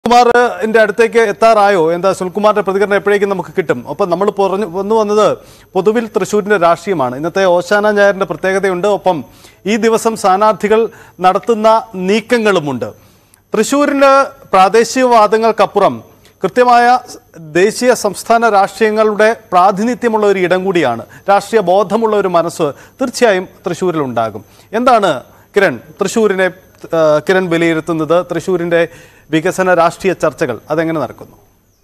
സുനിൽകുമാറിന്റെ അടുത്തേക്ക് എത്താറായോ എന്താ സുനിൽകുമാറിന്റെ പ്രതികരണം എപ്പോഴേക്കും നമുക്ക് കിട്ടും ഒപ്പം നമ്മൾ പറഞ്ഞു വന്നു വന്നത് പൊതുവിൽ തൃശ്ശൂരിന്റെ രാഷ്ട്രീയമാണ് ഇന്നത്തെ ഓശാന ഞായറിന്റെ പ്രത്യേകതയുണ്ട് ഒപ്പം ഈ ദിവസം സ്ഥാനാർത്ഥികൾ നടത്തുന്ന നീക്കങ്ങളുമുണ്ട് തൃശ്ശൂരിന് പ്രാദേശികവാദങ്ങൾക്കപ്പുറം കൃത്യമായ ദേശീയ സംസ്ഥാന രാഷ്ട്രീയങ്ങളുടെ പ്രാതിനിധ്യമുള്ള ഒരു ഇടം കൂടിയാണ് രാഷ്ട്രീയ ബോധമുള്ള ഒരു മനസ്സ് തീർച്ചയായും തൃശ്ശൂരിൽ ഉണ്ടാകും എന്താണ് കിരൺ തൃശ്ശൂരിനെ ആ, കിരൺ വിലയിരുത്തുന്നത് തൃശ്ശൂരിന്റെ വികസന രാഷ്ട്രീയ ചർച്ചകൾ അതെങ്ങനെ നടക്കുന്നു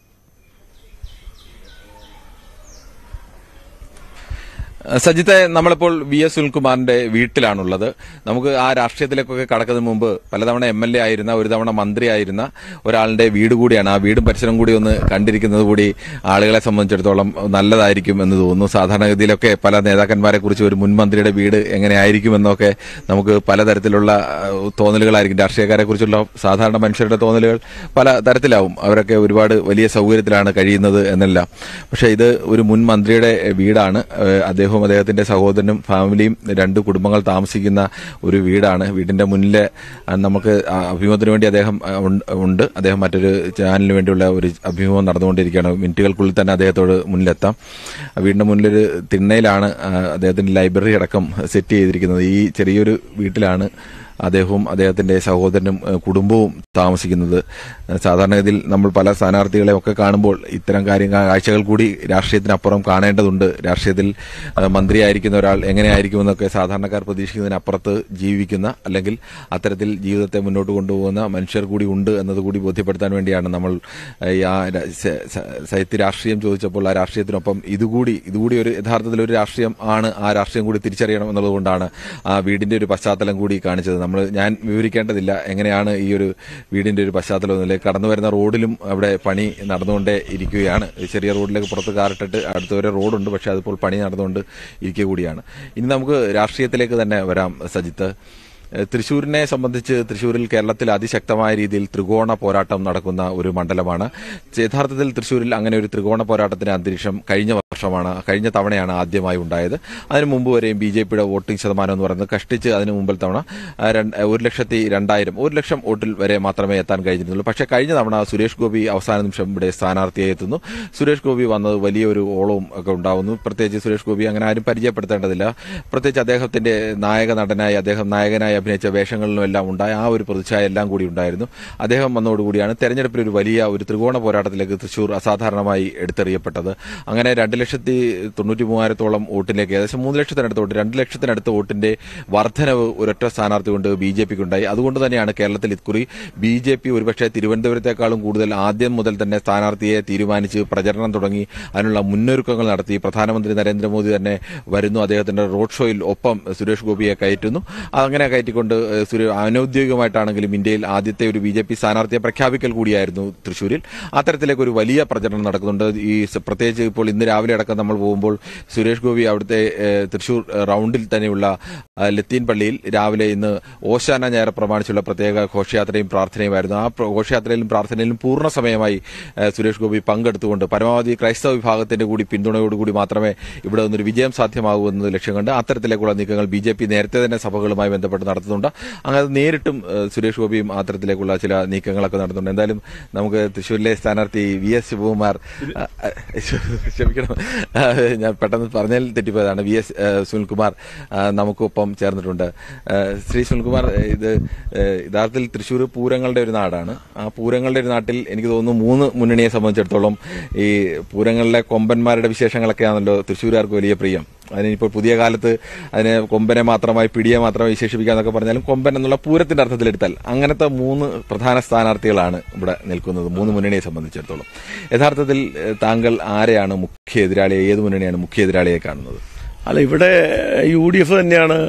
സജിത്തെ നമ്മളിപ്പോൾ വി എസ് സുനിൽകുമാറിന്റെ വീട്ടിലാണുള്ളത് നമുക്ക് ആ രാഷ്ട്രീയത്തിലേക്കൊക്കെ കടക്കുന്നതിന് മുമ്പ് പലതവണ എം എൽ എ ആയിരുന്ന ഒരു തവണ മന്ത്രിയായിരുന്ന ഒരാളുടെ വീട് കൂടിയാണ് ആ വീടും പരിസരം കൂടി ഒന്ന് കണ്ടിരിക്കുന്നത് കൂടി ആളുകളെ സംബന്ധിച്ചിടത്തോളം നല്ലതായിരിക്കും എന്ന് തോന്നുന്നു സാധാരണഗതിയിലൊക്കെ പല നേതാക്കന്മാരെ കുറിച്ച് ഒരു മുൻ മന്ത്രിയുടെ വീട് എങ്ങനെയായിരിക്കും എന്നൊക്കെ നമുക്ക് പലതരത്തിലുള്ള അഹ്, തോന്നലുകളായിരിക്കും രാഷ്ട്രീയക്കാരെ കുറിച്ചുള്ള സാധാരണ മനുഷ്യരുടെ തോന്നലുകൾ പല തരത്തിലാവും അവരൊക്കെ ഒരുപാട് വലിയ സൗകര്യത്തിലാണ് കഴിയുന്നത് എന്നെല്ലാം പക്ഷേ ഇത് ഒരു മുൻ മന്ത്രിയുടെ വീടാണ് ഏഹ് അദ്ദേഹവും അദ്ദേഹത്തിന്റെ സഹോദരനും ഫാമിലിയും രണ്ട് കുടുംബങ്ങൾ താമസിക്കുന്ന ഒരു വീടാണ് വീടിന്റെ മുന്നിലെ ആ, നമുക്ക് ആ അഭിമുഖത്തിന് വേണ്ടി അദ്ദേഹം ആ, ഉണ്ട്- ഉണ്ട് അദ്ദേഹം മറ്റൊരു ചാനലിന് വേണ്ടിയുള്ള ഒരു അഭിമുഖം നടന്നുകൊണ്ടിരിക്കുകയാണ് മിനിറ്റുകൾക്കുള്ളിൽ തന്നെ അദ്ദേഹത്തോട് മുന്നിലെത്താം ആ വീടിന്റെ മുന്നിലൊരു തിണ്ണയിലാണ് ആ, അദ്ദേഹത്തിന്റെ ലൈബ്രറി അടക്കം സെറ്റ് ചെയ്തിരിക്കുന്നത് ഈ ചെറിയൊരു വീട്ടിലാണ് അദ്ദേഹവും അദ്ദേഹത്തിന്റെ സഹോദരനും ഏഹ്, കുടുംബവും താമസിക്കുന്നത് ഏഹ്, സാധാരണഗതിയിൽ നമ്മൾ പല സ്ഥാനാർത്ഥികളെ ഒക്കെ കാണുമ്പോൾ ഇത്തരം കാര്യം കാഴ്ചകൾ കൂടി രാഷ്ട്രീയത്തിനപ്പുറം കാണേണ്ടതുണ്ട് രാഷ്ട്രീയത്തിൽ ഏഹ്, മന്ത്രിയായിരിക്കുന്ന ഒരാൾ എങ്ങനെയായിരിക്കുമെന്നൊക്കെ സാധാരണക്കാർ പ്രതീക്ഷിക്കുന്നതിനപ്പുറത്ത് ജീവിക്കുന്ന അല്ലെങ്കിൽ അത്തരത്തിൽ ജീവിതത്തെ മുന്നോട്ട് കൊണ്ടുപോകുന്ന മനുഷ്യർ കൂടി ഉണ്ട് എന്നത് കൂടി ബോധ്യപ്പെടുത്താൻ വേണ്ടിയാണ് നമ്മൾ ഏഹ്, ഈ ആ ര- സ- സ- സാഹിത്യ രാഷ്ട്രീയം ചോദിച്ചപ്പോൾ ആ രാഷ്ട്രീയത്തിനൊപ്പം ഇതുകൂടി ഇതുകൂടി ഒരു യഥാർത്ഥത്തിൽ ഒരു രാഷ്ട്രീയം ആണ് ആ രാഷ്ട്രീയം കൂടി തിരിച്ചറിയണം എന്നുള്ളതുകൊണ്ടാണ് ആ വീടിന്റെ ഒരു പശ്ചാത്തലം കൂടി കാണിച്ചത് നമ്മൾ ഞാൻ വിവരിക്കേണ്ടതില്ല എങ്ങനെയാണ് ഈ ഒരു വീടിന്റെ ഒരു പശ്ചാത്തലം എന്നില്ല കടന്നു വരുന്ന റോഡിലും അവിടെ പണി നടന്നുകൊണ്ടേ ഇരിക്കുകയാണ് ഈ ചെറിയ റോഡിലേക്ക് പുറത്ത് കാറിട്ടിട്ട് അടുത്ത് വരെ റോഡുണ്ട് പക്ഷെ അതിപ്പോൾ പണി നടന്നുകൊണ്ട് ഇരിക്കുക കൂടിയാണ് ഇനി നമുക്ക് രാഷ്ട്രീയത്തിലേക്ക് തന്നെ വരാം സജിത്ത് ഏഹ് തൃശ്ശൂരിനെ സംബന്ധിച്ച് തൃശ്ശൂരിൽ കേരളത്തിൽ അതിശക്തമായ രീതിയിൽ ത്രികോണ പോരാട്ടം നടക്കുന്ന ഒരു മണ്ഡലമാണ് യഥാർത്ഥത്തിൽ തൃശ്ശൂരിൽ അങ്ങനെ ഒരു ത്രികോണ പോരാട്ടത്തിന്റെ അന്തരീക്ഷം കഴിഞ്ഞ വർഷമാണ് കഴിഞ്ഞ തവണയാണ് ആദ്യമായി ഉണ്ടായത് അതിനു മുമ്പ് വരെയും ബി ജെ പിയുടെ വോട്ടിംഗ് ശതമാനം എന്ന് പറയുന്നത് കഷ്ടിച്ച് അതിന് മുമ്പിൽ തവണ ആ, രണ്ട്- ഒരു ലക്ഷത്തി രണ്ടായിരം ഒരു ലക്ഷം വോട്ടിൽ വരെ മാത്രമേ എത്താൻ കഴിഞ്ഞിരുന്നുള്ളൂ പക്ഷേ കഴിഞ്ഞ തവണ സുരേഷ് ഗോപി അവസാന നിമിഷം ഇവിടെ സ്ഥാനാർത്ഥിയായി എത്തുന്നു സുരേഷ് ഗോപി വന്നത് വലിയൊരു ഓളവും ഒക്കെ ഉണ്ടാവുന്നു പ്രത്യേകിച്ച് സുരേഷ് ഗോപി അങ്ങനെ ആരും പരിചയപ്പെടുത്തേണ്ടതില്ല പ്രത്യേകിച്ച് അദ്ദേഹത്തിന്റെ നായക നടനായി അദ്ദേഹം നായകനായി അഭിനയിച്ച വേഷങ്ങളിലും എല്ലാം ഉണ്ടായ ആ ഒരു പ്രതിച്ഛായ എല്ലാം കൂടി ഉണ്ടായിരുന്നു അദ്ദേഹം വന്നതോടുകൂടിയാണ് തെരഞ്ഞെടുപ്പിൽ ഒരു വലിയ ഒരു ത്രികോണ പോരാട്ടത്തിലേക്ക് തൃശൂർ അസാധാരണമായി എടുത്തെറിയപ്പെട്ടത് അങ്ങനെ രണ്ട് ലക്ഷത്തി തൊണ്ണൂറ്റി മൂവായിരത്തോളം വോട്ടിലേക്ക് ഏകദേശം മൂന്ന് ലക്ഷത്തിനടുത്ത് വോട്ട് രണ്ട് ലക്ഷത്തിനടുത്ത് വോട്ടിന്റെ വർധനവ് ഒരൊറ്റ സ്ഥാനാർത്ഥി കൊണ്ട് ബി ജെ പിക്ക് ഉണ്ടായി അതുകൊണ്ട് തന്നെയാണ് കേരളത്തിൽ ഇക്കുറി ബി ജെ പി ഒരുപക്ഷെ തിരുവനന്തപുരത്തെക്കാളും കൂടുതൽ ആദ്യം മുതൽ തന്നെ സ്ഥാനാർത്ഥിയെ തീരുമാനിച്ച് പ്രചരണം തുടങ്ങി അതിനുള്ള മുന്നൊരുക്കങ്ങൾ നടത്തി പ്രധാനമന്ത്രി നരേന്ദ്രമോദി തന്നെ വരുന്നു അദ്ദേഹത്തിന്റെ റോഡ് ഷോയിൽ ഒപ്പം സുരേഷ് ഗോപിയെ കയറ്റുന്നു അങ്ങനെ കയറ്റിക്കൊണ്ട് ഏഹ്, സുരേ- അനൌദ്യോഗികമായിട്ടാണെങ്കിലും ഇന്ത്യയിൽ ആദ്യത്തെ ഒരു ബി ജെ പി സ്ഥാനാർത്ഥിയെ പ്രഖ്യാപിക്കൽ കൂടിയായിരുന്നു തൃശൂരിൽ അത്തരത്തിലേക്ക് ഒരു വലിയ പ്രചരണം നടക്കുന്നുണ്ട് ഈ സ- പ്രത്യേകിച്ച് ഇപ്പോൾ ഇന്ന് രാവിലെ അടക്കം നമ്മൾ പോകുമ്പോൾ സുരേഷ് ഗോപി അവിടുത്തെ ഏഹ്, തൃശൂർ ഏഹ്, റൗണ്ടിൽ തന്നെയുള്ള ആ, ലത്തീൻ പള്ളിയിൽ രാവിലെ ഇന്ന് ഓശാന ഞായർ പ്രമാണിച്ചുള്ള പ്രത്യേക ഘോഷയാത്രയും പ്രാർത്ഥനയുമായിരുന്നു ആ പ്ര- ഘോഷയാത്രയിലും പ്രാർത്ഥനയിലും പൂർണ്ണ സമയമായി ഏഹ്, സുരേഷ് ഗോപി പങ്കെടുത്തുകൊണ്ട് പരമാവധി ക്രൈസ്തവ വിഭാഗത്തിന്റെ കൂടി പിന്തുണയോടുകൂടി മാത്രമേ ഇവിടെ നിന്നൊരു വിജയം സാധ്യമാകൂ എന്നത് ലക്ഷ്യം കണ്ട് അത്തരത്തിലേക്കുള്ള നീക്കങ്ങൾ ബി ജെ പി നേരത്തെ തന്നെ സഭകളുമായി ബന്ധപ്പെട്ട് നടത്തുന്നുണ്ട് അങ്ങനെ നേരിട്ടും ഏഹ്, സുരേഷ് ഗോപിയും അത്തരത്തിലേക്കുള്ള ചില നീക്കങ്ങളൊക്കെ നടത്തുന്നുണ്ട് എന്തായാലും നമുക്ക് തൃശ്ശൂരിലെ സ്ഥാനാർത്ഥി വി എസ് ശിവകുമാർ ആ, ആ, ക്ഷമിക്കണം ആ, ഞാൻ പെട്ടെന്ന് പറഞ്ഞാൽ തെറ്റിപ്പോയതാണ് വി എസ് ഏഹ്, സുനിൽകുമാർ ആ, നമുക്കൊപ്പം ചേർന്നിട്ടുണ്ട് ഏഹ്, ശ്രീ സുനിൽകുമാർ ഏഹ്, ഇത് ഏഹ്, യഥാർത്ഥത്തിൽ തൃശ്ശൂർ പൂരങ്ങളുടെ ഒരു നാടാണ് ആ പൂരങ്ങളുടെ ഒരു നാട്ടിൽ എനിക്ക് തോന്നുന്നു മൂന്ന് മുന്നണിയെ സംബന്ധിച്ചിടത്തോളം ഈ പൂരങ്ങളിലെ കൊമ്പന്മാരുടെ വിശേഷങ്ങളൊക്കെയാണല്ലോ തൃശ്ശൂരുകാർക്ക് വലിയ പ്രിയം അതിനിപ്പോൾ പുതിയ കാലത്ത് അതിനെ കൊമ്പനെ മാത്രമായി പിടിയെ മാത്രമായി വിശേഷിപ്പിക്കാന്നൊക്കെ പറഞ്ഞാലും കൊമ്പൻ എന്നുള്ള പൂരത്തിന്റെ അർത്ഥത്തിലെടുത്താൽ അങ്ങനത്തെ മൂന്ന് പ്രധാന സ്ഥാനാർത്ഥികളാണ് ഇവിടെ നിൽക്കുന്നത് മൂന്ന് മുന്നണിയെ സംബന്ധിച്ചിടത്തോളം യഥാർത്ഥത്തിൽ ഏഹ്, താങ്കൾ ആരെയാണ് മുഖ്യ എതിരാളിയെ ഏത് മുന്നണിയാണ് മുഖ്യ എതിരാളിയെ കാണുന്നത് അല്ല ഇവിടെ യു ഡി എഫ് തന്നെയാണ്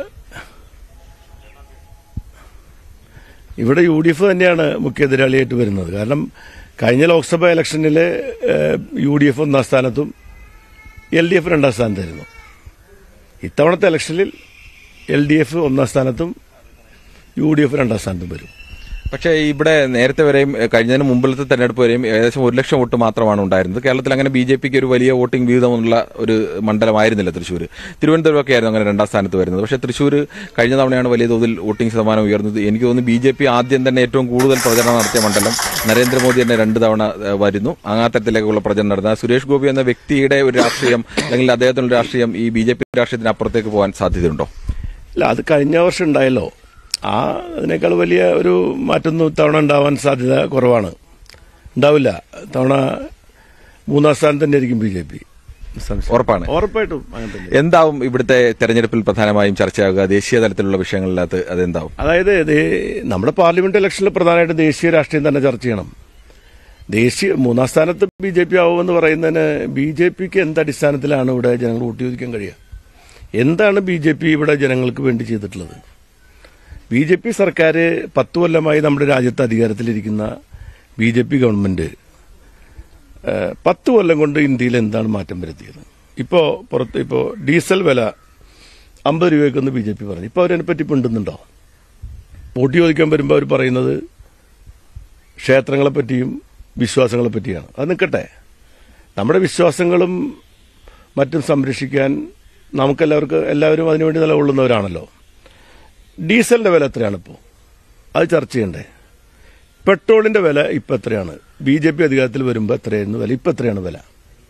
ഇവിടെ യു ഡി എഫ് തന്നെയാണ് മുഖ്യ എതിരാളിയായിട്ട് വരുന്നത് കാരണം കഴിഞ്ഞ ലോക്സഭാ ഇലക്ഷനിൽ യു ഡി എഫ് ഒന്നാം സ്ഥാനത്തും എൽ ഡി എഫ് രണ്ടാം സ്ഥാനത്തായിരുന്നു ഇത്തവണത്തെ ഇലക്ഷനിൽ എൽ ഡി എഫ് ഒന്നാം സ്ഥാനത്തും യു ഡി എഫ് രണ്ടാം സ്ഥാനത്തും വരും പക്ഷേ ഇവിടെ നേരത്തെ വരെയും എഹ്, കഴിഞ്ഞതിന് മുമ്പിലത്തെ തെരഞ്ഞെടുപ്പ് വരെയും ഏകദേശം ഒരു ലക്ഷം വോട്ട് മാത്രമാണ് ഉണ്ടായിരുന്നത് കേരളത്തിൽ അങ്ങനെ ബി ജെ പിക്ക് ഒരു വലിയ വോട്ടിംഗ് വിഹിതമുള്ള ഒരു മണ്ഡലമായിരുന്നില്ല തൃശ്ശൂർ തിരുവനന്തപുരമൊക്കെ ആയിരുന്നു അങ്ങനെ രണ്ടാം സ്ഥാനത്ത് വരുന്നത് പക്ഷേ തൃശ്ശൂർ കഴിഞ്ഞ തവണയാണ് വലിയ തോതിൽ വോട്ടിംഗ് ശതമാനം ഉയർന്നത് എനിക്ക് തോന്നുന്നു ബി ജെ പി ആദ്യം തന്നെ ഏറ്റവും കൂടുതൽ പ്രചരണം നടത്തിയ മണ്ഡലം നരേന്ദ്രമോദി തന്നെ രണ്ട് തവണ എഹ്, വരുന്നു ആ തരത്തിലേക്കുള്ള പ്രചരണം നടത്തുന്ന സുരേഷ് ഗോപി എന്ന വ്യക്തിയുടെ ഒരു രാഷ്ട്രീയം അല്ലെങ്കിൽ അദ്ദേഹത്തിന്റെ രാഷ്ട്രീയം ഈ ബി ജെ പി രാഷ്ട്രീയത്തിന് അപ്പുറത്തേക്ക് പോകാൻ സാധ്യതയുണ്ടോ അല്ല അത് കഴിഞ്ഞ വർഷം ഉണ്ടായല്ലോ ആ അതിനേക്കാൾ വലിയ ഒരു മാറ്റൊന്നും തവണ ഉണ്ടാവാൻ സാധ്യത കുറവാണ് ഉണ്ടാവില്ല തവണ മൂന്നാം സ്ഥാനം തന്നെ ആയിരിക്കും ബി ജെ പി ഉറപ്പാണ് ഉറപ്പായിട്ടും അങ്ങനെ തന്നെ എന്താവും ഇവിടുത്തെ തെരഞ്ഞെടുപ്പിൽ പ്രധാനമായും ചർച്ചയാകുക ദേശീയ തലത്തിലുള്ള വിഷയങ്ങളിനകത്ത് അതെന്താവും അതായത് ഇത് നമ്മുടെ പാർലമെന്റ് ഇലക്ഷനിൽ പ്രധാനമായിട്ട് ദേശീയ രാഷ്ട്രീയം തന്നെ ചർച്ച ചെയ്യണം ദേശീയ മൂന്നാം സ്ഥാനത്ത് ബി ജെ പി ആവുമെന്ന് പറയുന്നതിന് ബി ജെ പിക്ക് എന്ത് അടിസ്ഥാനത്തിലാണ് ഇവിടെ ജനങ്ങൾ വോട്ട് ചോദിക്കാൻ കഴിയുക എന്താണ് ബി ജെ പി ഇവിടെ ജനങ്ങൾക്ക് വേണ്ടി ചെയ്തിട്ടുള്ളത് ബി ജെ പി സർക്കാർ പത്ത് കൊല്ലമായി നമ്മുടെ രാജ്യത്ത് അധികാരത്തിലിരിക്കുന്ന ബി ജെ പി ഗവൺമെന്റ് ഏഹ്, പത്ത് കൊല്ലം കൊണ്ട് ഇന്ത്യയിൽ എന്താണ് മാറ്റം വരുത്തിയത് ഇപ്പോൾ പുറത്ത് ഇപ്പോൾ ഡീസൽ വില അമ്പത് രൂപയ്ക്കൊന്ന് ബി ജെ പി പറഞ്ഞു ഇപ്പോൾ അവരതിനെപ്പറ്റി മിണ്ടുന്നുണ്ടോ വോട്ട് ചോദിക്കാൻ വരുമ്പോൾ അവർ പറയുന്നത് ക്ഷേത്രങ്ങളെ പറ്റിയും വിശ്വാസങ്ങളെ പറ്റിയാണ് അത് നിൽക്കട്ടെ നമ്മുടെ വിശ്വാസങ്ങളും മറ്റും സംരക്ഷിക്കാൻ നമുക്കെല്ലാവർക്കും എല്ലാവരും അതിനുവേണ്ടി നിലകൊള്ളുന്നവരാണല്ലോ ഡീസലിന്റെ വില എത്രയാണ് ഇപ്പോൾ അത് ചർച്ച ചെയ്യണ്ടേ പെട്രോളിന്റെ വില ഇപ്പം എത്രയാണ് ബി ജെ പി അധികാരത്തിൽ വരുമ്പോൾ എത്രയായിരുന്നു വില ഇപ്പം എത്രയാണ് വില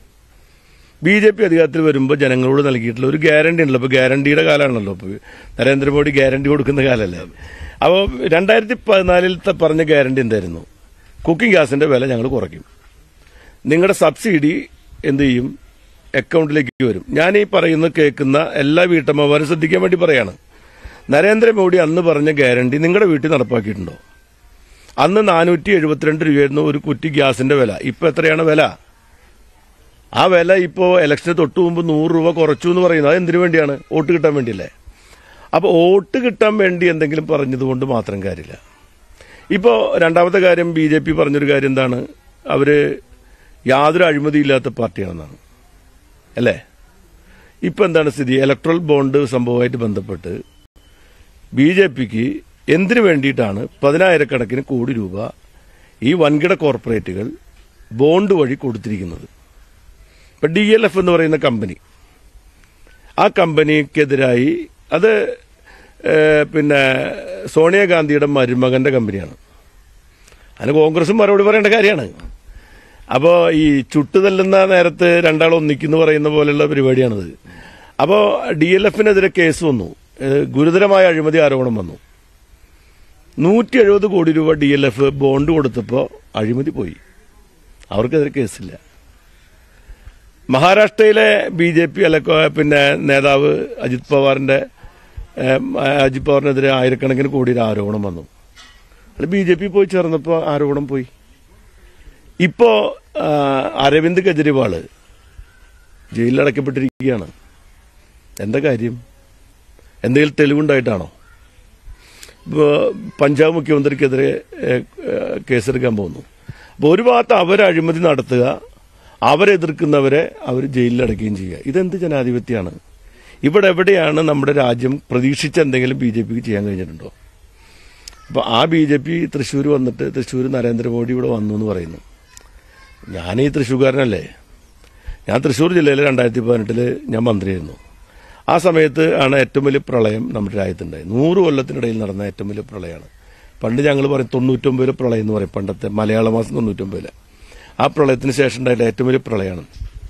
ബി ജെ പി അധികാരത്തിൽ വരുമ്പോൾ ജനങ്ങളോട് നൽകിയിട്ടുള്ള ഒരു ഗ്യാരണ്ടി ഉണ്ടല്ലോ ഇപ്പോൾ ഗ്യാരണ്ടിയുടെ കാലമാണല്ലോ ഇപ്പോൾ നരേന്ദ്രമോദി ഗ്യാരണ്ടി കൊടുക്കുന്ന കാലമല്ലേ അപ്പോൾ രണ്ടായിരത്തി പതിനാലിലത്തെ പറഞ്ഞ ഗ്യാരണ്ടി എന്തായിരുന്നു കുക്കിംഗ് ഗ്യാസിന്റെ വില ഞങ്ങൾ കുറയ്ക്കും നിങ്ങളുടെ സബ്സിഡി എന്ത് ചെയ്യും അക്കൗണ്ടിലേക്ക് വരും ഞാൻ ഈ പറയുന്ന കേൾക്കുന്ന എല്ലാ വീട്ടമ്മമാരും ശ്രദ്ധിക്കാൻ വേണ്ടി പറയാണ് നരേന്ദ്രമോദി അന്ന് പറഞ്ഞ ഗ്യാരണ്ടി നിങ്ങളുടെ വീട്ടിൽ നടപ്പാക്കിയിട്ടുണ്ടോ അന്ന് നാനൂറ്റി എഴുപത്തിരണ്ട് രൂപയായിരുന്നു ഒരു കുറ്റി ഗ്യാസിന്റെ വില ഇപ്പൊ എത്രയാണ് വില ആ വില ഇപ്പോ ഇലക്ഷന് തൊട്ട് മുമ്പ് നൂറ് രൂപ കുറച്ചു എന്ന് പറയുന്നത് അത് എന്തിനു വേണ്ടിയാണ് വോട്ട് കിട്ടാൻ വേണ്ടിയല്ലേ അപ്പോൾ വോട്ട് കിട്ടാൻ വേണ്ടി എന്തെങ്കിലും പറഞ്ഞതുകൊണ്ട് മാത്രം കാര്യമില്ല ഇപ്പോൾ രണ്ടാമത്തെ കാര്യം ബി ജെ പി പറഞ്ഞൊരു കാര്യം എന്താണ് അവര് യാതൊരു അഴിമതിയില്ലാത്ത പാർട്ടിയാണെന്നാണ് അല്ലേ ഇപ്പൊ എന്താണ് സ്ഥിതി ഇലക്ട്രൽ ബോണ്ട് സംഭവമായിട്ട് ബന്ധപ്പെട്ട് ബി ജെ പിക്ക് എന്തിനു വേണ്ടിയിട്ടാണ് പതിനായിരക്കണക്കിന് കോടി രൂപ ഈ വൻകിട കോർപ്പറേറ്റുകൾ ബോണ്ട് വഴി കൊടുത്തിരിക്കുന്നത് ഇപ്പൊ ഡി എൽ എഫ് എന്ന് പറയുന്ന കമ്പനി ആ കമ്പനിക്കെതിരായി അത് ഏഹ്, പിന്നെ സോണിയാഗാന്ധിയുടെ മരുമകന്റെ കമ്പനിയാണ് അതിന് കോൺഗ്രസും മറുപടി പറയേണ്ട കാര്യമാണ് അപ്പോൾ ഈ ചുട്ടു തല്ലുന്ന നേരത്ത് രണ്ടാൾ ഒന്നിക്കുന്നു പറയുന്ന പോലെയുള്ള പരിപാടിയാണിത് അപ്പോൾ ഡി എൽ എഫിനെതിരെ കേസ് വന്നു ഏഹ്, ഗുരുതരമായ അഴിമതി ആരോപണം വന്നു നൂറ്റി എഴുപത് കോടി രൂപ ഡി എൽ എഫ് ബോണ്ട് കൊടുത്തപ്പോൾ അഴിമതി പോയി അവർക്കെതിരെ കേസില്ല മഹാരാഷ്ട്രയിലെ ബി ജെ പി അല്ല കൊ- പിന്നെ നേതാവ് അജിത് പവാറിന്റെ ഏഹ്, അജിത് പവാറിനെതിരെ ആയിരക്കണക്കിന് കോടിയുടെ ആരോപണം വന്നു അത് ബി ജെ പി പോയി ചേർന്നപ്പോൾ ആരോപണം പോയി ഇപ്പോ ആ, അരവിന്ദ് കെജ്രിവാള് ജയിലിലടക്കപ്പെട്ടിരിക്കുകയാണ് എന്താ കാര്യം എന്തെങ്കിലും തെളിവുണ്ടായിട്ടാണോ ഇപ്പോ പഞ്ചാബ് മുഖ്യമന്ത്രിക്കെതിരെ ഏഹ്, ഏഹ്, കേസെടുക്കാൻ പോകുന്നു അപ്പോൾ ഒരു ഭാഗത്ത് അവർ അഴിമതി നടത്തുക അവരെതിർക്കുന്നവരെ അവർ ജയിലിലടക്കുകയും ചെയ്യുക ഇതെന്ത് ജനാധിപത്യമാണ് ഇവിടെ എവിടെയാണ് നമ്മുടെ രാജ്യം പ്രതീക്ഷിച്ച എന്തെങ്കിലും ബി ജെ പിക്ക് ചെയ്യാൻ കഴിഞ്ഞിട്ടുണ്ടോ അപ്പോൾ ആ ബി ജെ പി തൃശ്ശൂർ വന്നിട്ട് തൃശ്ശൂർ നരേന്ദ്രമോദി ഇവിടെ വന്നു എന്ന് പറയുന്നു ഞാൻ ഈ തൃശ്ശൂർക്കാരനല്ലേ ഞാൻ തൃശ്ശൂർ ജില്ലയിൽ രണ്ടായിരത്തി പതിനെട്ടില് ഞാൻ മന്ത്രിയായിരുന്നു ആ സമയത്ത് ആണ് ഏറ്റവും വലിയ പ്രളയം നമ്മുടെ രാജ്യത്തുണ്ടായത് നൂറ് കൊല്ലത്തിനിടയിൽ നടന്ന ഏറ്റവും വലിയ പ്രളയമാണ് പണ്ട് ഞങ്ങൾ പറയും തൊണ്ണൂറ്റൊമ്പതിലെ പ്രളയം എന്ന് പറയും പണ്ടത്തെ മലയാള മാസം തൊണ്ണൂറ്റൊമ്പതിലെ ആ പ്രളയത്തിന് ശേഷം ഉണ്ടായിട്ട് ഏറ്റവും വലിയ പ്രളയമാണ്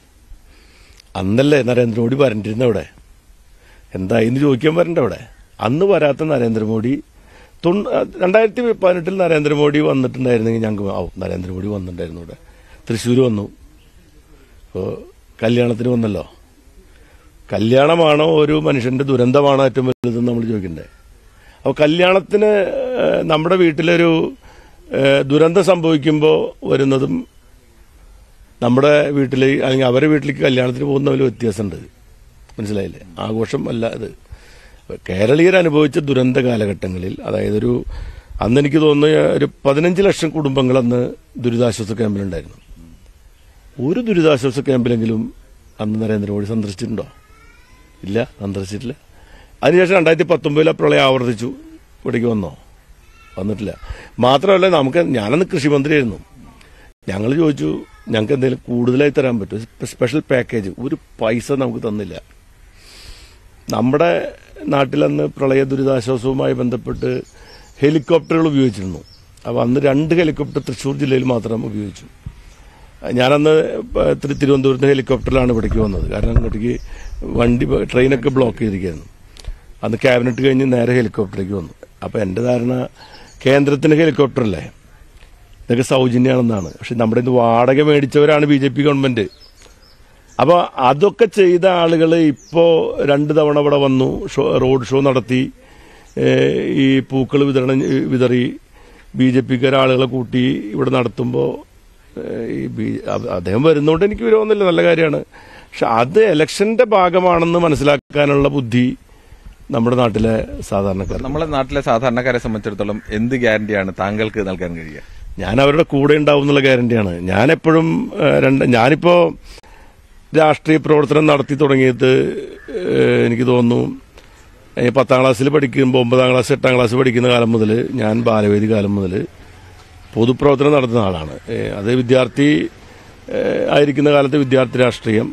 അന്നല്ലേ നരേന്ദ്രമോദി വരണ്ടിരുന്ന അവിടെ എന്താ ഇന്ന് ചോദിക്കാൻ വരണ്ട അവിടെ അന്ന് വരാത്ത നരേന്ദ്രമോദി തൊണ്ണൂ രണ്ടായിരത്തി പതിനെട്ടിൽ നരേന്ദ്രമോദി വന്നിട്ടുണ്ടായിരുന്നെങ്കിൽ ഞങ്ങൾക്ക് ആവും നരേന്ദ്രമോദി വന്നിട്ടുണ്ടായിരുന്നു ഇവിടെ തൃശ്ശൂർ വന്നു ഇപ്പോൾ കല്യാണത്തിന് വന്നല്ലോ കല്യാണമാണോ ഒരു മനുഷ്യന്റെ ദുരന്തമാണോ ഏറ്റവും വലുതെന്ന് നമ്മൾ ചോദിക്കണ്ടേ അപ്പോൾ കല്യാണത്തിന് ഏഹ്, നമ്മുടെ വീട്ടിലൊരു ഏഹ്, ദുരന്തം സംഭവിക്കുമ്പോൾ വരുന്നതും നമ്മുടെ വീട്ടിൽ അല്ലെങ്കിൽ അവരുടെ വീട്ടിലേക്ക് കല്യാണത്തിന് പോകുന്ന വലിയ വ്യത്യാസമുണ്ട് മനസ്സിലായില്ലേ ആഘോഷം അല്ല ഇത് കേരളീയർ അനുഭവിച്ച ദുരന്ത കാലഘട്ടങ്ങളിൽ അതായത് ഒരു അന്ന് എനിക്ക് തോന്നുന്നു ഒരു പതിനഞ്ച് ലക്ഷം കുടുംബങ്ങൾ അന്ന് ദുരിതാശ്വാസ ക്യാമ്പിലുണ്ടായിരുന്നു ഒരു ദുരിതാശ്വാസ ക്യാമ്പിലെങ്കിലും അന്ന് നരേന്ദ്രമോദി സന്ദർശിച്ചിട്ടുണ്ടോ ഇല്ല സന്ദർശിച്ചിട്ടില്ല അതിനുശേഷം രണ്ടായിരത്തി പത്തൊമ്പതിൽ ആ പ്രളയം ആവർത്തിച്ചു ഇവിടേക്ക് വന്നോ വന്നിട്ടില്ല മാത്രമല്ല നമുക്ക് ഞാനന്ന് കൃഷിമന്ത്രിയായിരുന്നു ഞങ്ങൾ ചോദിച്ചു ഞങ്ങൾക്ക് എന്തെങ്കിലും കൂടുതലായി തരാൻ പറ്റും സ്പെഷ്യൽ പാക്കേജ് ഒരു പൈസ നമുക്ക് തന്നില്ല നമ്മുടെ നാട്ടിലന്ന് പ്രളയ ദുരിതാശ്വാസവുമായി ബന്ധപ്പെട്ട് ഹെലികോപ്റ്ററുകൾ ഉപയോഗിച്ചിരുന്നു അപ്പോൾ അന്ന് രണ്ട് ഹെലികോപ്റ്റർ തൃശ്ശൂർ ജില്ലയിൽ മാത്രം ഉപയോഗിച്ചു ഞാനന്ന് പ- തിരു- തിരുവനന്തപുരത്ത് ഹെലികോപ്റ്ററിലാണ് ഇവിടേക്ക് വന്നത് കാരണം ഇങ്ങോട്ടേക്ക് വണ്ടി ബ- ട്രെയിനൊക്കെ ബ്ലോക്ക് ചെയ്തിരിക്കുകയായിരുന്നു അന്ന് ക്യാബിനറ്റ് കഴിഞ്ഞ് നേരെ ഹെലികോപ്റ്ററിലേക്ക് വന്നു അപ്പോൾ എൻ്റെ ധാരണ കേന്ദ്രത്തിന് ഹെലികോപ്റ്റർ അല്ലേ ഇതൊക്കെ സൗജന്യമാണെന്നാണ് പക്ഷെ നമ്മുടെ ഇന്ന് വാടക മേടിച്ചവരാണ് ബി ജെ പി ഗവൺമെന്റ് അപ്പോൾ അതൊക്കെ ചെയ്ത ആളുകൾ ഇപ്പോൾ രണ്ട് തവണ ഇവിടെ വന്നു ഷോ റോഡ് ഷോ നടത്തി ഏഹ് ഈ പൂക്കൾ വിതരണം വിതറി ബി ജെ പിക്കാർ ആളുകളെ കൂട്ടി ഇവിടെ നടത്തുമ്പോൾ ഈ ബി അ- അദ്ദേഹം വരുന്നതുകൊണ്ട് എനിക്ക് വിരോധമൊന്നുമില്ല നല്ല കാര്യമാണ് പക്ഷെ അത് ഇലക്ഷന്റെ ഭാഗമാണെന്ന് മനസ്സിലാക്കാനുള്ള ബുദ്ധി നമ്മുടെ നാട്ടിലെ സാധാരണക്കാർ നമ്മളെ നാട്ടിലെ സാധാരണക്കാരെ സംബന്ധിച്ചിടത്തോളം എന്ത് ഗ്യാരണ്ടിയാണ് താങ്കൾക്ക് നൽകാൻ കഴിയുക ഞാൻ അവരുടെ കൂടെ ഉണ്ടാവും എന്നുള്ള ഗ്യാരണ്ടിയാണ് ഞാൻ എപ്പോഴും ഏഹ്, രണ്ട് ഞാനിപ്പോ രാഷ്ട്രീയ പ്രവർത്തനം നടത്തി തുടങ്ങിയിട്ട് ഏഹ്, എനിക്ക് തോന്നുന്നു ഏഹ്, പത്താം ക്ലാസ്സിൽ പഠിക്കുമ്പോൾ ഒമ്പതാം ക്ലാസ് എട്ടാം ക്ലാസ് പഠിക്കുന്ന കാലം മുതൽ ഞാൻ ബാലവേദി കാലം മുതൽ പൊതുപ്രവർത്തനം നടത്തുന്ന ആളാണ് ഏഹ്, അത് വിദ്യാർത്ഥി ഏഹ്, ആയിരിക്കുന്ന കാലത്ത് വിദ്യാർത്ഥി രാഷ്ട്രീയം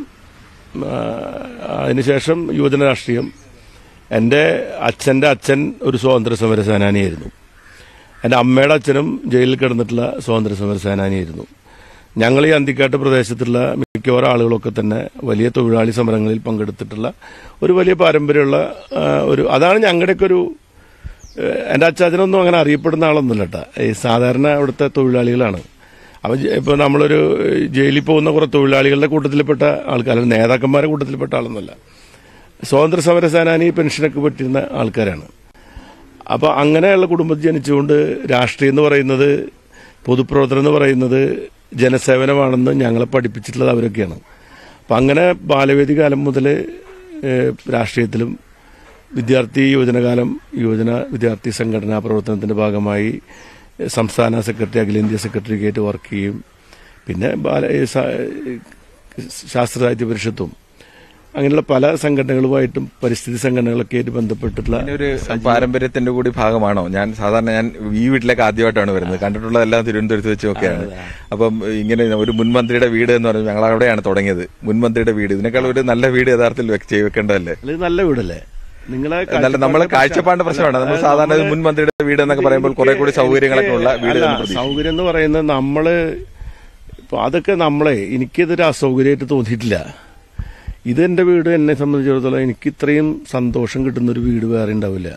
ആ, അതിനുശേഷം യുവജന രാഷ്ട്രീയം എൻ്റെ അച്ഛൻ്റെ അച്ഛൻ ഒരു സ്വാതന്ത്ര്യ സമര സേനാനിയായിരുന്നു എൻ്റെ അമ്മയുടെ അച്ഛനും ജയിലിൽ കിടന്നിട്ടുള്ള സ്വാതന്ത്ര്യ സമര സേനാനിയായിരുന്നു ഞങ്ങൾ ഈ അന്തിക്കാട്ട് പ്രദേശത്തുള്ള മിക്കവാറും ആളുകളൊക്കെ തന്നെ വലിയ തൊഴിലാളി സമരങ്ങളിൽ പങ്കെടുത്തിട്ടുള്ള ഒരു വലിയ പാരമ്പര്യമുള്ള ആ, ഒരു അതാണ് ഞങ്ങളുടെയൊക്കെ ഒരു ഏഹ്, എൻ്റെ അച്ചാച്ചനൊന്നും അങ്ങനെ അറിയപ്പെടുന്ന ആളൊന്നുമില്ല കേട്ടോ ഈ സാധാരണ അവിടുത്തെ തൊഴിലാളികളാണ് അപ്പം ഇപ്പോൾ നമ്മളൊരു ഏഹ്, ജയിലിൽ പോകുന്ന കുറേ തൊഴിലാളികളുടെ കൂട്ടത്തിൽപ്പെട്ട ആൾക്കാർ അല്ലെങ്കിൽ നേതാക്കന്മാരുടെ കൂട്ടത്തിൽപ്പെട്ട ആളൊന്നുമല്ല സ്വാതന്ത്ര്യ സമര സേനാനി പെൻഷനൊക്കെ പറ്റിയിരുന്ന ആൾക്കാരാണ് അപ്പോൾ അങ്ങനെയുള്ള കുടുംബത്തിൽ ജനിച്ചുകൊണ്ട് രാഷ്ട്രീയം എന്ന് പറയുന്നത് പൊതുപ്രവർത്തനം എന്ന് പറയുന്നത് ജനസേവനമാണെന്ന് ഞങ്ങളെ പഠിപ്പിച്ചിട്ടുള്ളത് അവരൊക്കെയാണ് അപ്പം അങ്ങനെ ബാലവേദി കാലം മുതൽ ഏഹ്, രാഷ്ട്രീയത്തിലും വിദ്യാർത്ഥി യുവജനകാലം യുവജന വിദ്യാർത്ഥി സംഘടനാ പ്രവർത്തനത്തിന്റെ ഭാഗമായി ഏഹ്, സംസ്ഥാന സെക്രട്ടറി അഖിലേന്ത്യാ സെക്രട്ടറിയൊക്കെ ആയിട്ട് വർക്ക് ചെയ്യും പിന്നെ ബാല ഏഹ്, സ- ഏഹ്, ശാസ്ത്ര സാഹിത്യ പരിഷത്തും അങ്ങനെയുള്ള പല സംഘടനകളുമായിട്ടും പരിസ്ഥിതി സംഘടനകളൊക്കെ ആയിട്ട് ബന്ധപ്പെട്ടിട്ടുള്ള പിന്നെ ഒരു പാരമ്പര്യത്തിന്റെ കൂടി ഭാഗമാണോ ഞാൻ സാധാരണ ഞാൻ ഈ വീട്ടിലേക്ക് ആദ്യമായിട്ടാണ് വരുന്നത് കണ്ടിട്ടുള്ളതെല്ലാം തിരുവനന്തപുരത്ത് വെച്ച് ഒക്കെയാണ് അപ്പം ഇങ്ങനെ ഒരു മുൻമന്ത്രിയുടെ വീട് എന്ന് പറയുമ്പോൾ ഞങ്ങൾ അവിടെയാണ് തുടങ്ങിയത് മുൻമന്ത്രിയുടെ വീട് ഇതിനേക്കാൾ ഒരു നല്ല വീട് യഥാർത്ഥത്തിൽ വെച്ച് ചെയ്ത് വെക്കേണ്ടതല്ലേ ഇത് നല്ല വീടല്ലേ നിങ്ങളെ നല്ല നമ്മളെ കാഴ്ചപ്പാടിന്റെ പ്രശ്നമാണ് നമ്മൾ സാധാരണ ഇത് മുൻമന്ത്രിയുടെ വീട് എന്നൊക്കെ പറയുമ്പോൾ കുറെ കൂടി സൗകര്യങ്ങളൊക്കെ ഉള്ള വീട് അല്ല, എന്ന് പ്രതീക്ഷിക്കും. സൗകര്യം എന്ന് പറയുന്നത് നമ്മള് ഇപ്പൊ അതൊക്കെ നമ്മളെ എനിക്കിതൊരു അസൗകര്യമായിട്ട് തോന്നിയിട്ടില്ല ഇത് എന്റെ വീട് എന്നെ സംബന്ധിച്ചിടത്തോളം എനിക്ക് ഇത്രയും സന്തോഷം കിട്ടുന്ന ഒരു വീട് വേറെ ഉണ്ടാവില്ല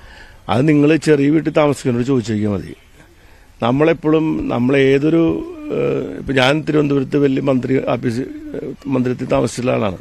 അത് നിങ്ങൾ ചെറിയ വീട്ടിൽ താമസിക്കുന്നവരോട് ചോദിച്ചു നോക്കിയാൽ മതി നമ്മളെപ്പോഴും നമ്മൾ ഏതൊരു ഏഹ്, ഇപ്പൊ ഞാൻ തിരുവനന്തപുരത്ത് വലിയ മന്ത്രി ഓഫീസ് ഏഹ്, മന്ദിരത്തിൽ താമസിച്ചിട്ടുള്ള ആളാണ്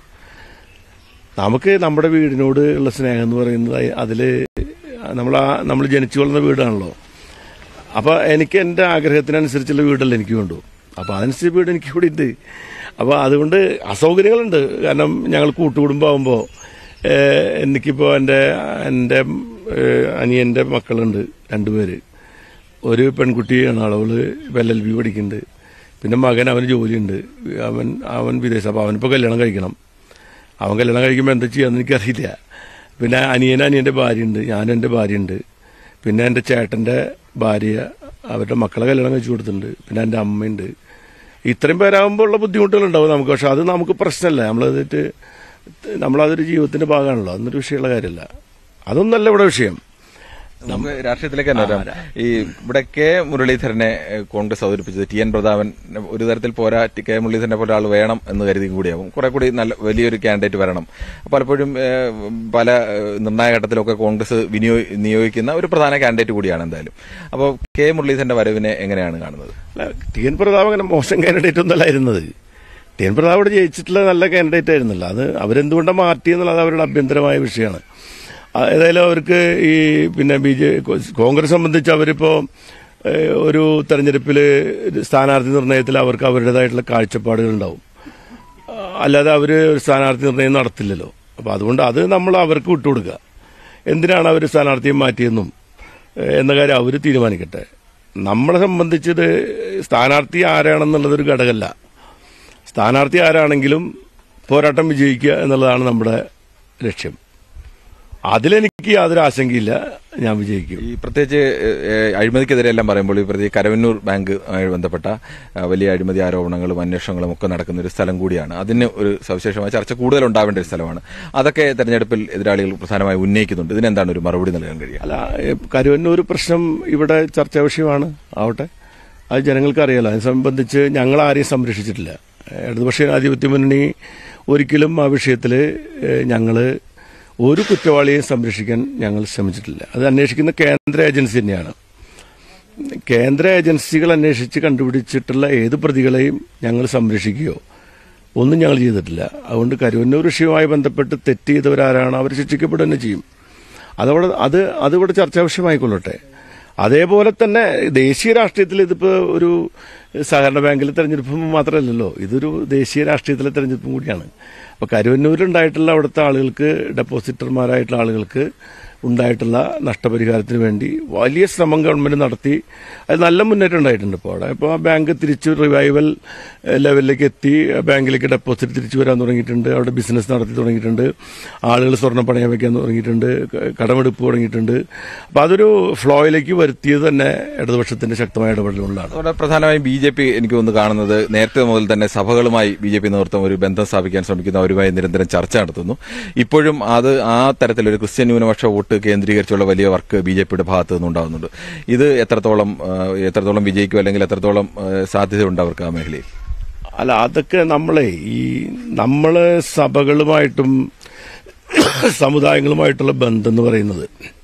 നമുക്ക് നമ്മുടെ വീടിനോട് ഉള്ള സ്നേഹം എന്ന് പറയുന്നത് അതിൽ നമ്മൾ നമ്മൾ ജനിച്ചു വളർന്ന വീടാണല്ലോ അപ്പോൾ എനിക്ക് എൻ്റെ ആഗ്രഹത്തിനനുസരിച്ചുള്ള വീടല്ല എനിക്ക് വേണ്ടു അപ്പോൾ അതനുസരിച്ച് വീട് എനിക്ക് ഇവിടെ ഉണ്ട് അപ്പോൾ അതുകൊണ്ട് അസൗകര്യങ്ങളുണ്ട് കാരണം ഞങ്ങൾ കൂട്ടുകുടുംബമാകുമ്പോൾ എനിക്കിപ്പോൾ എൻ്റെ എൻ്റെ ഏഹ്, അനിയൻ്റെ മക്കളുണ്ട് രണ്ടുപേര് ഒരു പെൺകുട്ടിയാണ് അവള് എൽ എൽ ബി പഠിക്കുന്നുണ്ട് പിന്നെ മകൻ അവന് ജോലിയുണ്ട് അവൻ അവൻ വിദേശം അപ്പോൾ അവനിപ്പോൾ കല്യാണം കഴിക്കണം അവൻ കല്യാണം കഴിക്കുമ്പോൾ എന്താ ചെയ്യാന്ന് എനിക്കറിയില്ല പിന്നെ അനിയൻ അനിയൻ്റെ ഭാര്യയുണ്ട് ഞാനും എൻ്റെ ഭാര്യയുണ്ട് പിന്നെ എൻ്റെ ചേട്ടൻ്റെ ഭാര്യ അവരുടെ മക്കളെ കല്യാണം കഴിച്ചു കൊടുത്തിട്ടുണ്ട് പിന്നെ എൻ്റെ അമ്മയുണ്ട് ഇത്രയും പേരാകുമ്പോൾ ഉള്ള ബുദ്ധിമുട്ടുകളുണ്ടാവും നമുക്ക് പക്ഷെ അത് നമുക്ക് പ്രശ്നമല്ല നമ്മളതിട്ട് നമ്മളതൊരു ജീവിതത്തിന്റെ ഭാഗമാണല്ലോ അതൊന്നൊരു വിഷയമുള്ള കാര്യമല്ല അതൊന്നല്ല ഇവിടെ വിഷയം നമുക്ക് രാഷ്ട്രീയത്തിലേക്ക് തന്നെ വരാം ഈ ഇവിടെ കെ മുരളീധരനെ ഏഹ്, കോൺഗ്രസ് അവതരിപ്പിച്ചത് ടി എൻ പ്രതാപൻ ഒരു തരത്തിൽ പോരാ ടി- കെ മുരളീധരനെ പോലെ ആൾ വേണം എന്ന് കരുതി കൂടിയാവും കുറെ കൂടി നല്ല വലിയൊരു കാൻഡിഡേറ്റ് വരണം പലപ്പോഴും ഏഹ്, പല ഏഹ്, നിർണായക ഘട്ടത്തിലൊക്കെ കോൺഗ്രസ് വിനിയോ നിയോഗിക്കുന്ന ഒരു പ്രധാന കാൻഡിഡേറ്റ് കൂടിയാണ് എന്തായാലും അപ്പോൾ കെ മുരളീധരന്റെ വരവിനെ എങ്ങനെയാണ് കാണുന്നത് അല്ല, ടി എൻ പ്രതാപ് അങ്ങനെ മോശം കാൻഡിഡേറ്റ് ഒന്നല്ല ഇരുന്നത് ടി എൻ പ്രതാപ് ഇവിടെ ജയിച്ചിട്ടുള്ള നല്ല കാൻഡിഡേറ്റ് ആയിരുന്നില്ല അത് അവരെന്തുകൊണ്ടാണ് മാറ്റി എന്നുള്ളത് അവരുടെ അഭ്യന്തരമായ വിഷയമാണ് ആ, ഏതായാലും അവർക്ക് ഈ പിന്നെ ബി ജെ കോൺഗ്രസ് സംബന്ധിച്ച് അവരിപ്പോ ഏഹ്, ഒരു തെരഞ്ഞെടുപ്പിൽ സ്ഥാനാർത്ഥി നിർണയത്തിൽ അവർക്ക് അവരുടേതായിട്ടുള്ള കാഴ്ചപ്പാടുകൾ ഉണ്ടാവും ആ, അല്ലാതെ അവർ ഒരു സ്ഥാനാർത്ഥി നിർണയം നടത്തില്ലല്ലോ അപ്പോൾ അതുകൊണ്ട് അത് നമ്മൾ അവർക്ക് വിട്ടുകൊടുക്കുക എന്തിനാണ് അവർ സ്ഥാനാർത്ഥിയെ മാറ്റിയെന്നും ഏഹ്, എന്ന കാര്യം അവർ തീരുമാനിക്കട്ടെ നമ്മളെ സംബന്ധിച്ചത് സ്ഥാനാർത്ഥി ആരാണെന്നുള്ളതൊരു ഘടകമല്ല സ്ഥാനാർത്ഥി ആരാണെങ്കിലും പോരാട്ടം വിജയിക്കുക എന്നുള്ളതാണ് നമ്മുടെ ലക്ഷ്യം അതിലെനിക്ക് യാതൊരു ആശങ്കയില്ല ഞാൻ വിജയിക്കും ഈ പ്രത്യേകിച്ച് ഏഹ്, ഏഹ്, അഴിമതിക്കെതിരെ എല്ലാം പറയുമ്പോൾ ഈ പ്രതി കരവന്നൂർ ബാങ്കുമായി ബന്ധപ്പെട്ട ആ, വലിയ അഴിമതി ആരോപണങ്ങളും അന്വേഷണങ്ങളും ഒക്കെ നടക്കുന്ന ഒരു സ്ഥലം കൂടിയാണ് അതിന് ഒരു സവിശേഷമായ ചർച്ച കൂടുതൽ ഉണ്ടാവേണ്ട ഒരു സ്ഥലമാണ് അതൊക്കെ തെരഞ്ഞെടുപ്പിൽ എതിരാളികൾ പ്രധാനമായി ഉന്നയിക്കുന്നുണ്ട് ഇതിനെന്താണ് ഒരു മറുപടി നൽകാൻ കഴിയുക അല്ല ഏ, കരുവന്നൂർ പ്രശ്നം ഇവിടെ ചർച്ചാ വിഷയമാണ് ആവട്ടെ അത് ജനങ്ങൾക്ക് അറിയാലോ അതിനെ സംബന്ധിച്ച് ഞങ്ങൾ ആരെയും സംരക്ഷിച്ചിട്ടില്ല ഇടതുപക്ഷ ജനാധിപത്യ മുന്നണി ഒരിക്കലും ആ വിഷയത്തിൽ ഞങ്ങൾ ഒരു കുറ്റവാളിയെയും സംരക്ഷിക്കാൻ ഞങ്ങൾ ശ്രമിച്ചിട്ടില്ല അത് അന്വേഷിക്കുന്ന കേന്ദ്ര ഏജൻസി തന്നെയാണ് കേന്ദ്ര ഏജൻസികൾ അന്വേഷിച്ച് കണ്ടുപിടിച്ചിട്ടുള്ള ഏത് പ്രതികളെയും ഞങ്ങൾ സംരക്ഷിക്കുകയോ ഒന്നും ഞങ്ങൾ ചെയ്തിട്ടില്ല അതുകൊണ്ട് കരുവന്നൂർ വിഷയവുമായി ബന്ധപ്പെട്ട് തെറ്റ് ചെയ്തവരാരാണ് അവർ ശിക്ഷിക്കപ്പെടുക തന്നെ ചെയ്യും അതവിടെ അത് അതിവിടെ ചർച്ചാ വിഷയമായിക്കൊള്ളട്ടെ അതേപോലെ തന്നെ ദേശീയ രാഷ്ട്രീയത്തിൽ ഇതിപ്പോൾ ഒരു സഹകരണ ബാങ്കിലെ തെരഞ്ഞെടുപ്പ് മാത്രമല്ലല്ലോ ഇതൊരു ദേശീയ രാഷ്ട്രീയത്തിലെ തെരഞ്ഞെടുപ്പും കൂടിയാണ് അപ്പോൾ കരുവന്നൂരുണ്ടായിട്ടുള്ള അവിടുത്തെ ആളുകൾക്ക് ഡെപ്പോസിറ്റർമാരായിട്ടുള്ള ആളുകൾക്ക് ഉണ്ടായിട്ടുള്ള നഷ്ടപരിഹാരത്തിന് വേണ്ടി വലിയ ശ്രമം ഗവൺമെന്റ് നടത്തി അത് നല്ല മുന്നേറ്റം ഉണ്ടായിട്ടുണ്ട് ഇപ്പോൾ അവിടെ ഇപ്പോൾ ആ ബാങ്ക് തിരിച്ചു റിവൈവൽ ലെവലിലേക്ക് എത്തി ആ ബാങ്കിലേക്ക് ഡെപ്പോസിറ്റ് തിരിച്ചു വരാൻ തുടങ്ങിയിട്ടുണ്ട് അവിടെ ബിസിനസ് നടത്തി തുടങ്ങിയിട്ടുണ്ട് ആളുകൾ സ്വർണ്ണം പണയം വയ്ക്കാൻ തുടങ്ങിയിട്ടുണ്ട് ക- കടമെടുപ്പ് തുടങ്ങിയിട്ടുണ്ട് അപ്പോൾ അതൊരു ഫ്ലോയിലേക്ക് വരുത്തിയത് തന്നെ ഇടതുപക്ഷത്തിന്റെ ശക്തമായ ഇടപെടലുകൊണ്ടാണ് അവിടെ പ്രധാനമായും ബി ജെ പി എനിക്ക് ഒന്ന് കാണുന്നത് നേരത്തെ മുതൽ തന്നെ സഭകളുമായി ബി ജെ പി നേതൃത്വം ഒരു ബന്ധം സ്ഥാപിക്കാൻ ശ്രമിക്കുന്ന അവരുമായി നിരന്തരം ചർച്ച നടത്തുന്നു ഇപ്പോഴും അത് ആ തരത്തിലൊരു ക്രിസ്ത്യൻ ന്യൂനപക്ഷ വോട്ട് കേന്ദ്രീകരിച്ചുള്ള വലിയ വർക്ക് ബി ജെ പിയുടെ ഭാഗത്തു നിന്നുണ്ടാകുന്നുണ്ട് ഇത് എത്രത്തോളം ആ, എത്രത്തോളം വിജയിക്കും അല്ലെങ്കിൽ എത്രത്തോളം ആ, സാധ്യതയുണ്ട് അവർക്ക് ആ മേഖലയിൽ അല്ല അതൊക്കെ നമ്മളെ ഈ നമ്മള് സഭകളുമായിട്ടും സമുദായങ്ങളുമായിട്ടുള്ള ബന്ധം എന്ന് പറയുന്നത്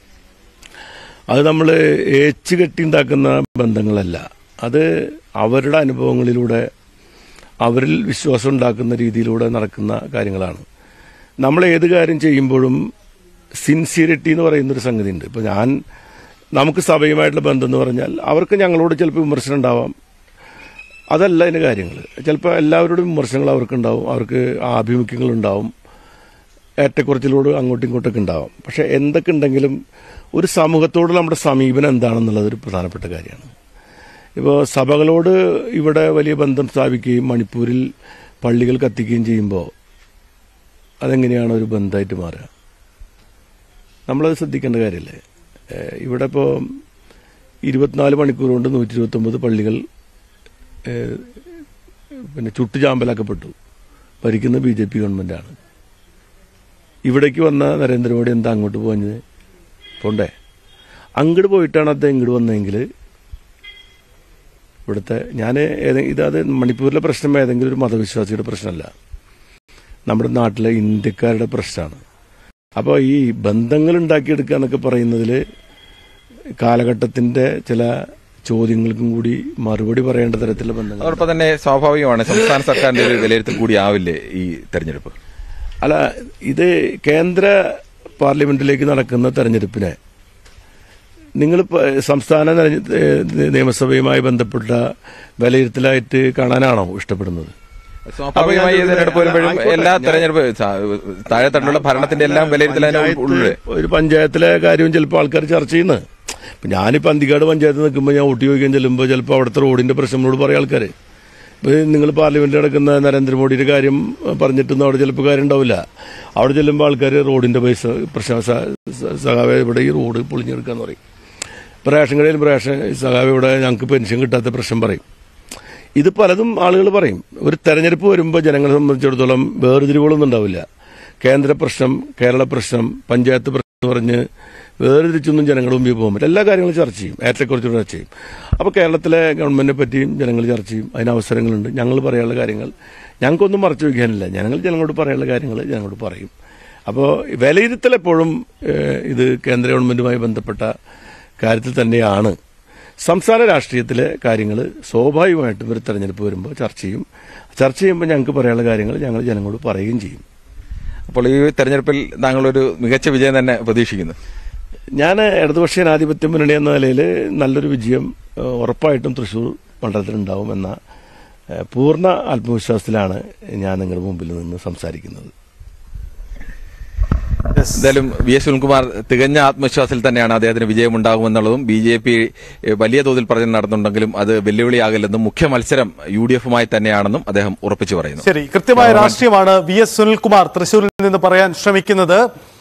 അത് നമ്മൾ ഏച്ച് കെട്ടിണ്ടാക്കുന്ന ബന്ധങ്ങളല്ല അത് അവരുടെ അനുഭവങ്ങളിലൂടെ അവരിൽ വിശ്വാസം ഉണ്ടാക്കുന്ന രീതിയിലൂടെ നടക്കുന്ന കാര്യങ്ങളാണ് നമ്മൾ ഏത് കാര്യം ചെയ്യുമ്പോഴും സിൻസിയറിറ്റി എന്ന് പറയുന്നൊരു സംഗതി ഉണ്ട് ഇപ്പോൾ ഞാൻ നമുക്ക് സഭയുമായിട്ടുള്ള ബന്ധം എന്ന് പറഞ്ഞാൽ അവർക്ക് ഞങ്ങളോട് ചിലപ്പോൾ വിമർശനം ഉണ്ടാവാം അതല്ല അതിൻ്റെ കാര്യങ്ങൾ ചിലപ്പോൾ എല്ലാവരുടെയും വിമർശനങ്ങൾ അവർക്കുണ്ടാവും അവർക്ക് ആഭിമുഖ്യങ്ങളുണ്ടാവും ഏറ്റക്കുറച്ചിലോട് അങ്ങോട്ടും ഇങ്ങോട്ടൊക്കെ ഉണ്ടാവും പക്ഷെ എന്തൊക്കെ ഉണ്ടെങ്കിലും ഒരു സമൂഹത്തോട് നമ്മുടെ സമീപനം എന്താണെന്നുള്ളത് ഒരു പ്രധാനപ്പെട്ട കാര്യമാണ് ഇപ്പോൾ സഭകളോട് ഇവിടെ വലിയ ബന്ധം സ്ഥാപിക്കുകയും മണിപ്പൂരിൽ പള്ളികൾ കത്തിക്കുകയും ചെയ്യുമ്പോൾ അതെങ്ങനെയാണ് ഒരു ബന്ധമായിട്ട് മാറുക നമ്മളത് ശ്രദ്ധിക്കേണ്ട കാര്യമല്ലേ ഏഹ് ഇവിടെ ഇപ്പോൾ ഇരുപത്തിനാല് മണിക്കൂർ കൊണ്ട് നൂറ്റി ഇരുപത്തൊമ്പത് പള്ളികൾ ഏഹ് പിന്നെ ചുട്ടുചാമ്പലാക്കപ്പെട്ടു ഭരിക്കുന്ന ബി ജെ പി ഗവൺമെൻറ്റാണ് ഇവിടേക്ക് വന്ന നരേന്ദ്രമോദി എന്താ അങ്ങോട്ട് പോഞ്ഞത് പോണ്ടേ അങ്ങോട്ട് പോയിട്ടാണ് അദ്ദേഹം ഇങ്ങോട്ട് വന്നതെങ്കിൽ ഇവിടുത്തെ ഞാൻ ഏതെ ഇത് അത് മണിപ്പൂരിലെ പ്രശ്നം ഏതെങ്കിലും ഒരു മതവിശ്വാസിയുടെ പ്രശ്നമല്ല നമ്മുടെ നാട്ടിലെ ഇന്ത്യക്കാരുടെ പ്രശ്നമാണ് അപ്പോൾ ഈ ബന്ധങ്ങൾ ഉണ്ടാക്കിയെടുക്കുക എന്നൊക്കെ പറയുന്നതിൽ കാലഘട്ടത്തിൻ്റെ ചില ചോദ്യങ്ങൾക്കും കൂടി മറുപടി പറയേണ്ട തരത്തിലുള്ള ബന്ധങ്ങൾ അതോടൊപ്പം തന്നെ സ്വാഭാവികമാണ് സംസ്ഥാന സർക്കാരിന്റെ ഒരു വിലയിരുത്തൽ കൂടി ആവില്ലേ ഈ തെരഞ്ഞെടുപ്പ് അല്ല ഇത് കേന്ദ്ര പാർലമെന്റിലേക്ക് നടക്കുന്ന തെരഞ്ഞെടുപ്പിനെ നിങ്ങൾ സംസ്ഥാന തെരഞ്ഞെ- ഏഹ് നിയമസഭയുമായി ബന്ധപ്പെട്ട വിലയിരുത്തലായിട്ട് കാണാനാണോ ഇഷ്ടപ്പെടുന്നത് സ്വാഭാവികമായി ഈ തെരഞ്ഞെടുപ്പ് വരുമ്പോഴും ആയിക്കോട്ടെ, എല്ലാ ഞാൻ- തെരഞ്ഞെടുപ്പ് താഴെത്തട്ടിലുള്ള ഭരണത്തിന്റെ എല്ലാം വിലയിരുത്തൽ അതിന് പഞ്ചായത്ത് ഉള്ളിൽ ഒരു പഞ്ചായത്തിലെ കാര്യവും ചിലപ്പോൾ ആൾക്കാർ ചർച്ച ചെയ്യുന്നത് ഇപ്പം ഞാനിപ്പോൾ അന്തിക്കാട് പഞ്ചായത്ത് നിൽക്കുമ്പോൾ ഞാൻ ഊട്ടി ചോദിക്കാൻ ചെല്ലുമ്പോൾ ചിലപ്പോൾ അവിടുത്തെ റോഡിന്റെ പ്രശ്നങ്ങളോട് പറയും ആൾക്കാർ ഇപ്പോൾ നിങ്ങൾ പാർലമെന്റിൽ നടക്കുന്ന നരേന്ദ്രമോദിയുടെ കാര്യം പറഞ്ഞിട്ടൊന്നും അവിടെ ചിലപ്പോൾ കാര്യം ഉണ്ടാവില്ല അവിടെ ചെല്ലുമ്പോൾ ആൾക്കാർ റോഡിന്റെ പൈസ പ്രശ്നം സ- സ- സഖാവെ ഇവിടെ ഈ റോഡ് പൊളിഞ്ഞെടുക്കാന്ന് പറയും ഇപ്പോൾ റേഷൻ കടയിൽ റേഷൻ സഖാവെ ഇവിടെ ഞങ്ങൾക്ക് പെൻഷൻ കിട്ടാത്ത പ്രശ്നം പറയും ഇത് പലതും ആളുകൾ പറയും ഒരു തെരഞ്ഞെടുപ്പ് വരുമ്പോൾ ജനങ്ങളെ സംബന്ധിച്ചിടത്തോളം വേർതിരിവുകളൊന്നും ഉണ്ടാവില്ല കേന്ദ്ര പ്രശ്നം കേരള പ്രശ്നം പഞ്ചായത്ത് പ്രശ്നം എന്ന് പറഞ്ഞ് വേർതിരിച്ചൊന്നും ജനങ്ങളുടെ മുമ്പിൽ പോകാൻ പറ്റില്ല എല്ലാ കാര്യങ്ങളും ചർച്ച ചെയ്യും ഏറ്റക്കുറച്ചുകൂടെ ചർച്ച ചെയ്യും അപ്പോൾ കേരളത്തിലെ ഗവൺമെന്റിനെ പറ്റിയും ജനങ്ങൾ ചർച്ച ചെയ്യും അതിന് അവസരങ്ങളുണ്ട് ഞങ്ങൾ പറയാനുള്ള കാര്യങ്ങൾ ഞങ്ങൾക്കൊന്നും മറച്ചു വയ്ക്കാനില്ല ഞങ്ങൾ ജനങ്ങളോട് പറയാനുള്ള കാര്യങ്ങൾ ജനങ്ങളോട് പറയും അപ്പോൾ വിലയിരുത്തൽ എപ്പോഴും ഏഹ്, ഇത് കേന്ദ്ര ഗവൺമെന്റുമായി ബന്ധപ്പെട്ട കാര്യത്തിൽ തന്നെയാണ് സംസ്ഥാന രാഷ്ട്രീയത്തിലെ കാര്യങ്ങൾ സ്വാഭാവികമായിട്ടും ഒരു തെരഞ്ഞെടുപ്പ് വരുമ്പോൾ ചർച്ച ചെയ്യും ചർച്ച ചെയ്യുമ്പോൾ ഞങ്ങൾക്ക് പറയാനുള്ള കാര്യങ്ങൾ ഞങ്ങൾ ജനങ്ങളോട് പറയുകയും ചെയ്യും അപ്പോൾ ഈ തെരഞ്ഞെടുപ്പിൽ താങ്കളൊരു മികച്ച വിജയം തന്നെ പ്രതീക്ഷിക്കുന്നു ഞാൻ ഇടതുപക്ഷ ജനാധിപത്യ മുന്നണി എന്ന നിലയിൽ നല്ലൊരു വിജയം ഏഹ്, ഉറപ്പായിട്ടും തൃശ്ശൂർ മണ്ഡലത്തിലുണ്ടാവുമെന്ന ഏഹ്, പൂർണ്ണ ആത്മവിശ്വാസത്തിലാണ് ഞാൻ നിങ്ങളുടെ മുമ്പിൽ നിന്ന് സംസാരിക്കുന്നത് എന്തായാലും വി എസ് സുനിൽകുമാർ തികഞ്ഞ ആത്മവിശ്വാസത്തിൽ തന്നെയാണ് അദ്ദേഹത്തിന് വിജയം ഉണ്ടാകുമെന്നുള്ളതും ബി ജെ പി വലിയ തോതിൽ പ്രചരണം നടത്തുന്നുണ്ടെങ്കിലും അത് വെല്ലുവിളിയാകില്ലെന്നും മുഖ്യ മത്സരം യു ഡി എഫുമായി തന്നെയാണെന്നും അദ്ദേഹം ഉറപ്പിച്ചു പറയുന്നു ശരി കൃത്യമായ രാഷ്ട്രീയമാണ് വി എസ് സുനിൽകുമാർ തൃശൂരിൽ നിന്ന് പറയാൻ ശ്രമിക്കുന്നത്